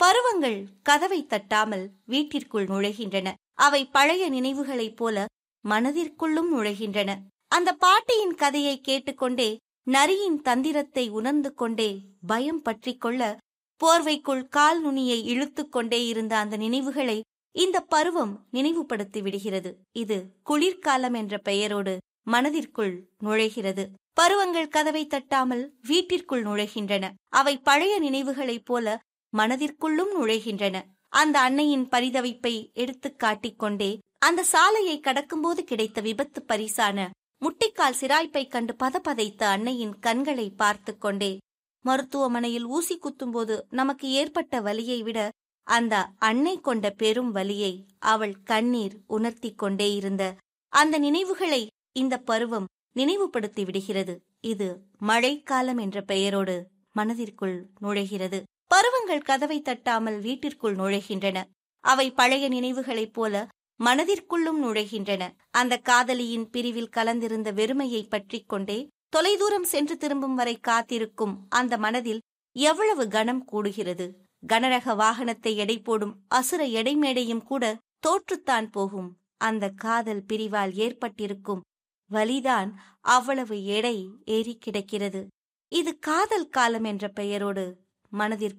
பருவங்கள் கதவை தட்டாமல் வீட்டிற்குள் நுழைகின்றன அவை பழைய நினைவுகளைப் போல மனதிற்குள்ளும் நுழைகின்றன அந்த பாட்டியின் கதையை கேட்டுக்கொண்டே நரியின் தந்திரத்தை உணர்ந்து கொண்டே பயம் பற்றிக் கொள்ள போர்வைக்குள் கால் நுனியை இழுத்துக் கொண்டே இருந்த அந்த நினைவுகளை இந்த பருவம் நினைவுபடுத்தி விடுகிறது இது குளிர்காலம் என்ற பெயரோடு மனதிற்குள் நுழைகிறது பருவங்கள் கதவை தட்டாமல் வீட்டிற்குள் நுழைகின்றன அவை பழைய நினைவுகளைப் போல மனதிற்குள்ளும் நுழைகின்றன அந்த அன்னையின் பரிதவிப்பை எடுத்துக் காட்டிக்கொண்டே அந்த சாலையை கடக்கும்போது கிடைத்த விபத்து பரிசான முட்டிக்கால் சிராய்ப்பை கண்டு பதபதைத்த அன்னையின் கண்களை பார்த்து கொண்டே மருத்துவமனையில் ஊசி குத்தும்போது நமக்கு ஏற்பட்ட வலியை விட அந்த அன்னை கொண்ட பெரும் வலியை அவள் கண்ணீர் உணர்த்தி கொண்டே இருந்த அந்த நினைவுகளை இந்த பருவம் நினைவுபடுத்தி விடுகிறது இது மழைக்காலம் என்ற பெயரோடு மனதிற்குள் நுழைகிறது பருவங்கள் கதவை தட்டாமல் வீட்டிற்குள் நுழைகின்றன அவை பழைய நினைவுகளைப் போல மனதிற்குள்ளும் நுழைகின்றன அந்த காதலியின் பிரிவில் கலந்திருந்த வெறுமையை பற்றிக் கொண்டே தொலைதூரம் சென்று திரும்பும் வரை காத்திருக்கும் அந்த மனதில் எவ்வளவு கனம் கூடுகிறது கனரக வாகனத்தை எடை போடும் அசுர எடைமேடையும் கூட தோற்றுத்தான் போகும் அந்த காதல் பிரிவால் ஏற்பட்டிருக்கும் வலிதான் அவ்வளவு எடை ஏறி கிடக்கிறது இது காதல் காலம் என்ற பெயரோடு மனதிற்கு